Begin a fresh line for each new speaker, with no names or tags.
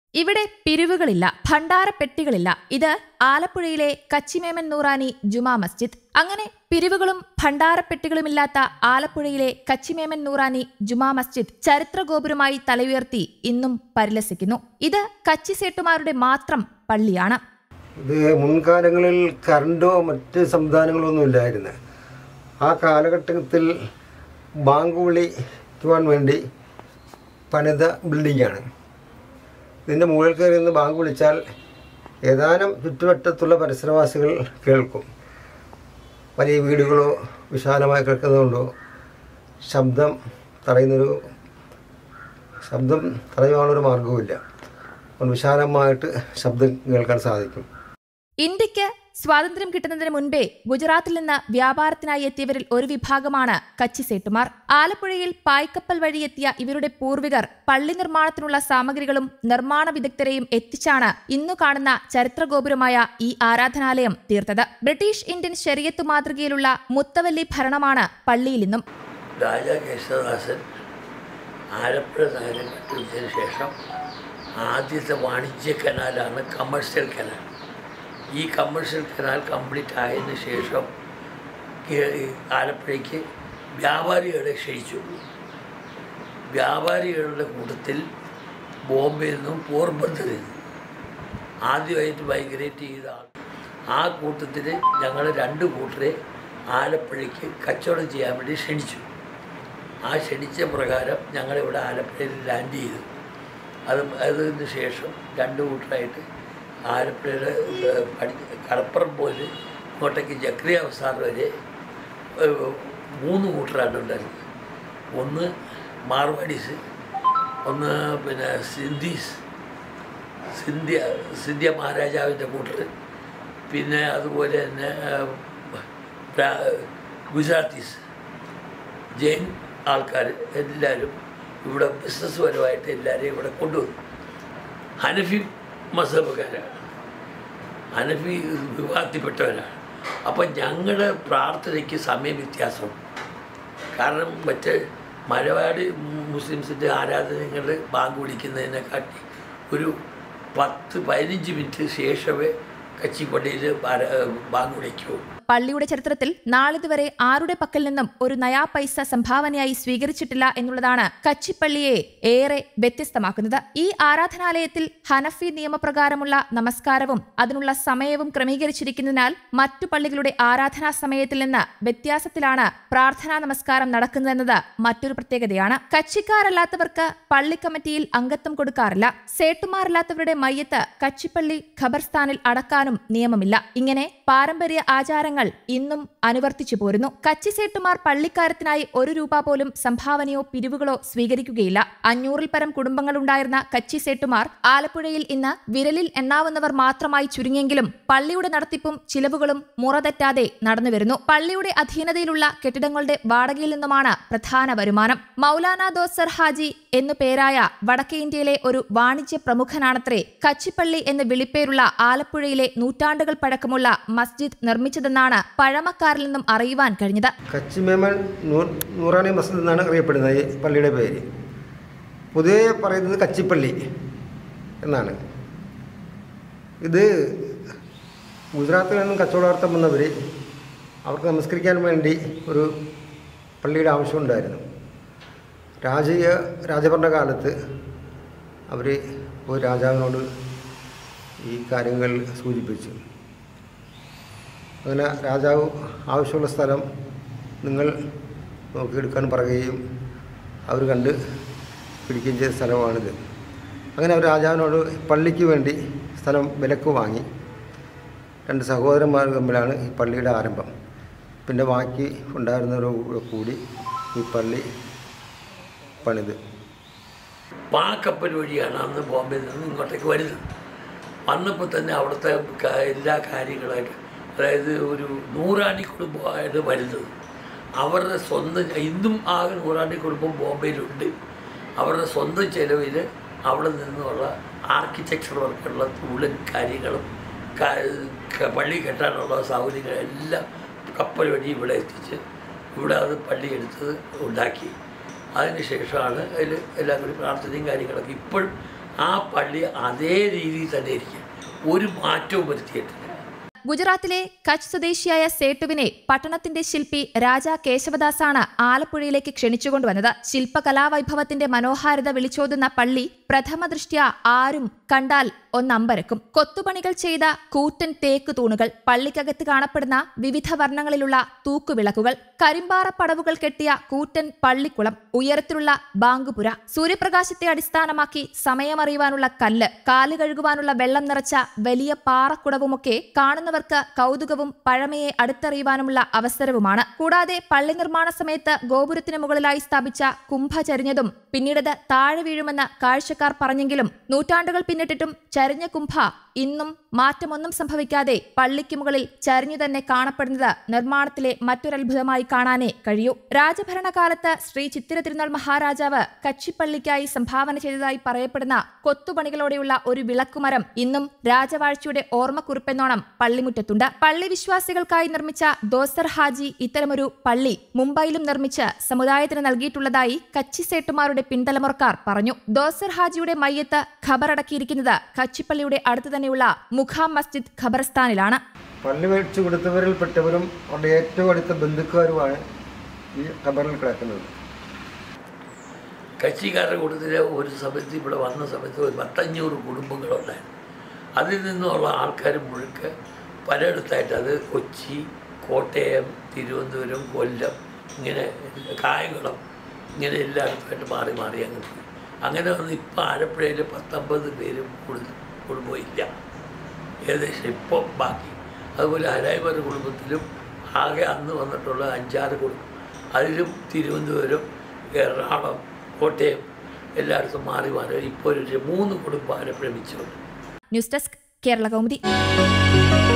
ഇവിടെ പിരിവുകളില്ല ഭണ്ഡാരപ്പെട്ടികളില്ല ഇത് ആലപ്പുഴയിലെ കച്ചിമേമൻ നൂറാനി ജുമാ മസ്ജിദ് അങ്ങനെ പിരിവുകളും ഭണ്ഡാരപ്പെട്ടികളുമില്ലാത്ത ആലപ്പുഴയിലെ കച്ചിമേമൻ നൂറാനി ജുമാ മസ്ജിദ് ചരിത്രഗോപുരമായി തലയുയർത്തി ഇന്നും പരിലസിക്കുന്നു ഇത് കച്ചിസേട്ടുമാരുടെ മാത്രം പള്ളിയാണ്
ഇത് മുൻകാലങ്ങളിൽ കറണ്ടോ മറ്റ് സംവിധാനങ്ങളോ ഒന്നും ഇല്ലായിരുന്നു ആ കാലഘട്ടത്തിൽ ബാങ്ക് വിളിക്കുവാൻ വേണ്ടി പണിത ബിൽഡിങ്ങാണ് ഇതിൻ്റെ മുകളിൽ കയറി നിന്ന് ബാങ്ക് വിളിച്ചാൽ ഏതാനും ചുറ്റുവട്ടത്തുള്ള പരിസരവാസികൾ കേൾക്കും വലിയ വീടുകളോ വിശാലമായി കേൾക്കുന്നതുകൊണ്ടോ ശബ്ദം തടയുന്നൊരു ശബ്ദം തടയുവാനൊരു മാർഗവുമില്ല അപ്പോൾ വിശാലമായിട്ട് ശബ്ദം കേൾക്കാൻ സാധിക്കും
ഇന്ത്യക്ക് സ്വാതന്ത്ര്യം കിട്ടുന്നതിന് മുൻപേ ഗുജറാത്തിൽ നിന്ന് വ്യാപാരത്തിനായി എത്തിയവരിൽ ഒരു വിഭാഗമാണ് കച്ചിസേട്ടുമാർ ആലപ്പുഴയിൽ പായ്ക്കപ്പൽ വഴി എത്തിയ ഇവരുടെ പൂർവികർ പള്ളി നിർമ്മാണത്തിനുള്ള സാമഗ്രികളും നിർമ്മാണ വിദഗ്ധരെയും എത്തിച്ചാണ് ഇന്നു കാണുന്ന ചരിത്രഗോപുരമായ ഈ ആരാധനാലയം തീർത്തത് ബ്രിട്ടീഷ് ഇന്ത്യൻ ശരിയത്ത് മാതൃകയിലുള്ള മുത്തവല്ലി ഭരണമാണ് പള്ളിയിൽ ഇന്നും
രാജാ കേശവദാസൻ ആലപ്പുഴ നഗരം കെട്ടിവച്ചതിന് ശേഷം ആദ്യത്തെ വാണിജ്യ കനാലാണ് കമേഴ്ഷ്യൽ കനാൽ ഈ കമേഴ്ഷ്യൽ കനാൽ കംപ്ലീറ്റ് ആയതിനു ശേഷം കേ- ഈ ആലപ്പുഴയ്ക്ക് വ്യാപാരികളെ ക്ഷണിച്ചു വ്യാപാരികളുടെ കൂട്ടത്തിൽ ബോംബെയിൽ നിന്നും പോർബന്തറിൽ നിന്നും ആദ്യമായിട്ട് മൈഗ്രേറ്റ് ചെയ്ത ആൾ ആ കൂട്ടത്തിൽ ഞങ്ങൾ രണ്ട് കൂട്ടരെ ആലപ്പുഴയ്ക്ക് കച്ചവടം ചെയ്യാൻ വേണ്ടി ക്ഷണിച്ചു ആ ക്ഷണിച്ച പ്രകാരം ഞങ്ങളിവിടെ ആലപ്പുഴയിൽ ലാൻഡ് ചെയ്തു അത് അതിന് ശേഷം രണ്ട് കൂട്ടരായിട്ട് ആലപ്പുഴയുടെ ഏഹ്, പടി കടപ്പുറം പോലെ ഇങ്ങോട്ടേക്ക് ജക്രിയ അവസാർ വരെ ഏഹ്, മൂന്ന് കൂട്ടരാണ് ഉണ്ടായിരുന്നത് ഒന്ന് മാർവാഡീസ് ഒന്ന് പിന്നെ സിന്ധീസ് സിന്ധ്യ സിന്ധ്യ മഹാരാജാവിൻ്റെ കൂട്ടർ പിന്നെ അതുപോലെ തന്നെ ഏഹ്, പ്ര- ഗുജറാത്തീസ് ജെയിൻ ആൾക്കാർ എല്ലാവരും ഇവിടെ ബിസിനസ് പരമായിട്ട് എല്ലാവരെയും ഇവിടെ കൊണ്ടുവന്നു ഹനഫി മസബക്കാരാണ് ഹനഫി വിവാദത്തിൽപ്പെട്ടവരാണ് അപ്പം ഞങ്ങളുടെ പ്രാർത്ഥനയ്ക്ക് സമയ വ്യത്യാസമുണ്ട് കാരണം മറ്റ് മലയാളി മുസ്ലിംസിൻ്റെ ആരാധനകൾ ബാങ്ക് വിളിക്കുന്നതിനെക്കാട്ടി ഒരു പത്ത് പതിനഞ്ച് മിനിറ്റ് ശേഷമേ കച്ചിപ്പള്ളിയിൽ ബാങ്ക് വിളിക്കൂ
പള്ളിയുടെ ചരിത്രത്തിൽ നാളിതുവരെ ആരുടെ പക്കൽ നിന്നും ഒരു നയാ പൈസ സംഭാവനയായി സ്വീകരിച്ചിട്ടില്ല എന്നുള്ളതാണ് കച്ചിപ്പള്ളിയെ ഏറെ വ്യത്യസ്തമാക്കുന്നത് ഈ ആരാധനാലയത്തിൽ ഹനഫി നിയമപ്രകാരമുള്ള നമസ്കാരവും അതിനുള്ള സമയവും ക്രമീകരിച്ചിരിക്കുന്നതിനാൽ മറ്റു പള്ളികളുടെ ആരാധനാ സമയത്തിൽ നിന്ന് വ്യത്യാസത്തിലാണ് പ്രാർത്ഥനാ നമസ്കാരം നടക്കുന്നതെന്നത് മറ്റൊരു പ്രത്യേകതയാണ് കച്ചിക്കാരല്ലാത്തവർക്ക് പള്ളി കമ്മിറ്റിയിൽ അംഗത്വം കൊടുക്കാറില്ല സേട്ടുമാരല്ലാത്തവരുടെ മയ്യത്ത് കച്ചിപ്പള്ളി ഖബർസ്ഥാനിൽ അടക്കാനും നിയമമില്ല ഇങ്ങനെ പാരമ്പര്യ ആചാരങ്ങൾ ഇന്നും അനുവർത്തിച്ചു പോരുന്നു കച്ചിസേട്ടുമാർ പള്ളിക്കാരത്തിനായി ഒരു രൂപ പോലും സംഭാവനയോ പിരിവുകളോ സ്വീകരിക്കുകയില്ല അഞ്ഞൂറിൽ പരം കുടുംബങ്ങളുണ്ടായിരുന്ന കച്ചിസേട്ടുമാർ ആലപ്പുഴയിൽ ഇന്ന് വിരലിൽ എണ്ണാവുന്നവർ മാത്രമായി ചുരുങ്ങിയെങ്കിലും പള്ളിയുടെ നടത്തിപ്പും ചിലവുകളും മുറതെറ്റാതെ നടന്നുവരുന്നു പള്ളിയുടെ അധീനതയിലുള്ള കെട്ടിടങ്ങളുടെ വാടകയിൽ നിന്നുമാണ് പ്രധാന വരുമാനം മൗലാന ദോസർ ഹാജി എന്നു പേരായ വടക്കേ ഇന്ത്യയിലെ ഒരു വാണിജ്യ പ്രമുഖനാണത്രേ കച്ചിപ്പള്ളി എന്ന് വിളിപ്പേരുള്ള ആലപ്പുഴയിലെ നൂറ്റാണ്ടുകൾ പഴക്കമുള്ള മസ്ജിദ് നിർമ്മിച്ചതെന്നാണ് പഴമക്കാരിൽ നിന്നും അറിയുവാൻ കഴിഞ്ഞത്
കച്ചിമേമൻ നൂർ നൂറാണി മസ്ജിദ് എന്നാണ് അറിയപ്പെടുന്നത് ഈ പള്ളിയുടെ പേര് പൊതുവെ പറയുന്നത് കച്ചിപ്പള്ളി എന്നാണ് ഇത് ഗുജറാത്തിൽ നിന്നും കച്ചവടാർത്ഥം വന്നവർ അവർക്ക് നമസ്കരിക്കാൻ വേണ്ടി ഒരു പള്ളിയുടെ ആവശ്യമുണ്ടായിരുന്നു രാജകീയ രാജഭരണകാലത്ത് അവർ ഒരു രാജാവിനോട് ഈ കാര്യങ്ങൾ സൂചിപ്പിച്ചു അങ്ങനെ രാജാവ് ആവശ്യമുള്ള സ്ഥലം നിങ്ങൾ നോക്കിയെടുക്കാൻ പറയുകയും അവർ കണ്ട് പിടിക്കുകയും ചെയ്ത സ്ഥലമാണിത് അങ്ങനെ അവർ രാജാവിനോട് പള്ളിക്ക് വേണ്ടി സ്ഥലം വിലക്ക് വാങ്ങി രണ്ട് സഹോദരന്മാർ തമ്മിലാണ് ഈ പള്ളിയുടെ ആരംഭം പിന്നെ ബാക്കി ഉണ്ടായിരുന്നവരോട് കൂടി ഈ പള്ളി പണിത്
പാക്കപ്പൽ വഴിയാണ് അന്ന് ബോംബെയിൽ നിന്ന് ഇങ്ങോട്ടേക്ക് വരുന്നത് വന്നപ്പോൾ തന്നെ അവിടുത്തെ ക- എല്ലാ കാര്യങ്ങളായിട്ട് അതായത് ഒരു നൂറാണി കുടുംബമായിട്ട് വരുന്നത് അവരുടെ സ്വന്തം ഇന്നും ആകെ നൂറാണി കുടുംബം ബോംബെയിലുണ്ട് അവരുടെ സ്വന്തം ചെലവിൽ അവിടെ നിന്നുള്ള ആർക്കിടെക്ചർ വർക്കുള്ള ഉള്ളൻ കാര്യങ്ങളും ക- ക- പള്ളി കെട്ടാനുള്ള സൗകര്യങ്ങളെല്ലാം കപ്പൽ വഴി ഇവിടെ എത്തിച്ച് ഇവിടെ അത് പള്ളി എടുത്തത് ഉണ്ടാക്കി അതിന് ശേഷമാണ് അതിൽ എല്ലാം കൂടി പ്രാർത്ഥനയും കാര്യങ്ങളൊക്കെ ഇപ്പോൾ ആ പള്ളി അതേ രീതിയിൽ തന്നെ ഇരിക്കും ഒരു മാറ്റവും വരുത്തിയിട്ടില്ല
ഗുജറാത്തിലെ കച്ച് സ്വദേശിയായ സേട്ടുവിനെ പട്ടണത്തിന്റെ ശില്പി രാജ കേശവദാസാണ് ആലപ്പുഴയിലേക്ക് ക്ഷണിച്ചുകൊണ്ടുവന്നത് ശില്പകലാവൈഭവത്തിന്റെ മനോഹാരിത വിളിച്ചോതുന്ന പള്ളി പ്രഥമ ദൃഷ്ട്യ ആരും കണ്ടാൽ ഒന്നമ്പരക്കും കൊത്തുപണികൾ ചെയ്ത കൂറ്റൻ തേക്ക് തൂണുകൾ പള്ളിക്കകത്ത് കാണപ്പെടുന്ന വിവിധ വർണ്ണങ്ങളിലുള്ള തൂക്കുവിളക്കുകൾ കരിമ്പാറ പടവുകൾ കെട്ടിയ കൂറ്റൻ പള്ളിക്കുളം ഉയരത്തിലുള്ള ബാങ്കുപുര സൂര്യപ്രകാശത്തെ അടിസ്ഥാനമാക്കി സമയമറിയുവാനുള്ള കല്ല് കാല് കഴുകുവാനുള്ള വെള്ളം നിറച്ച വലിയ പാറക്കുടവുമൊക്കെ കാണുന്നവർക്ക് കൗതുകവും പഴമയെ അടുത്തറിയുവാനുമുള്ള അവസരവുമാണ് കൂടാതെ പള്ളി നിർമ്മാണ സമയത്ത് ഗോപുരത്തിന് മുകളിലായി സ്ഥാപിച്ച കുംഭ ചരിഞ്ഞതും പിന്നീടത് താഴെ വീഴുമെന്ന് കാഴ്ചക്കാർ പറഞ്ഞെങ്കിലും നൂറ്റാണ്ടുകൾ പിന്നിട്ടിട്ടും ചരിഞ്ഞ കുംഭ ഇന്നും മാറ്റമൊന്നും സംഭവിക്കാതെ പള്ളിക്ക് മുകളിൽ ചരിഞ്ഞു തന്നെ കാണപ്പെടുന്നത് നിർമ്മാണത്തിലെ മറ്റൊരത്ഭുതമായി കാണാനേ കഴിയൂ രാജഭരണകാലത്ത് ശ്രീ ചിത്തിര തിരുനാൾ മഹാരാജാവ് കച്ചിപ്പള്ളിക്കായി സംഭാവന ചെയ്തതായി പറയപ്പെടുന്ന കൊത്തുപണികളോടെയുള്ള ഒരു വിളക്കുമരം ഇന്നും രാജവാഴ്ചയുടെ ഓർമ്മക്കുറിപ്പെന്നോണം പള്ളിമുറ്റത്തുണ്ട് പള്ളി വിശ്വാസികൾക്കായി നിർമ്മിച്ച ദോസർ ഹാജി ഇത്തരമൊരു പള്ളി മുംബൈയിലും നിർമ്മിച്ച് സമുദായത്തിന് നൽകിയിട്ടുള്ളതായി കച്ചി സേട്ടുമാരുടെ പിന്തലമുറക്കാർ പറഞ്ഞു ദോസർ ഹാജിയുടെ മയ്യത്ത് ഖബറടക്കിയിരിക്കുന്നത് കച്ചിപ്പള്ളിയുടെ അടുത്ത് തന്നെയുള്ള മുഖാം മസ്ജിദ് ഖബർസ്ഥാനിലാണ്
പള്ളി മേടിച്ചു കൊടുത്തവരിൽ പെട്ടവരും അവരുടെ ഏറ്റവും അടുത്ത ബന്ധുക്കാരുമാണ് ഈ ഖബറിൽ കിടക്കുന്നത്
കച്ചിക്കാരുടെ കൂട്ടത്തിൽ ഒരു സമയത്ത് ഇവിടെ വന്ന സമയത്ത് ഒരു പത്തഞ്ഞൂറ് കുടുംബങ്ങളുണ്ടായിരുന്നു അതിൽ നിന്നുള്ള ആൾക്കാർ മുഴുക്ക പലയിടത്തായിട്ട് അത് കൊച്ചി കോട്ടയം തിരുവനന്തപുരം കൊല്ലം ഇങ്ങനെ കായംകുളം ഇങ്ങനെ എല്ലായിടത്തുമായിട്ട് മാറി മാറി അങ്ങ് പോയി അങ്ങനെ വന്ന് ഇപ്പം ആലപ്പുഴയിൽ പത്തൊമ്പത് പേരും കൂടുതൽ കുടുംബമില്ല ഏകദേശം ഇപ്പോൾ ബാക്കി അതുപോലെ ഹരായ്മരുടെ കുടുംബത്തിലും ആകെ അന്ന് വന്നിട്ടുള്ള അഞ്ചാറ് കുടുംബം അതിലും തിരുവനന്തപുരം എറണാകുളം കോട്ടയം എല്ലായിടത്തും മാറി മാറി ഇപ്പോൾ ഒരു മൂന്ന് കുടുംബം ആലപ്പുഴ മിച്ചമുണ്ട്
ന്യൂസ് ഡെസ്ക് കേരള കൗമുദി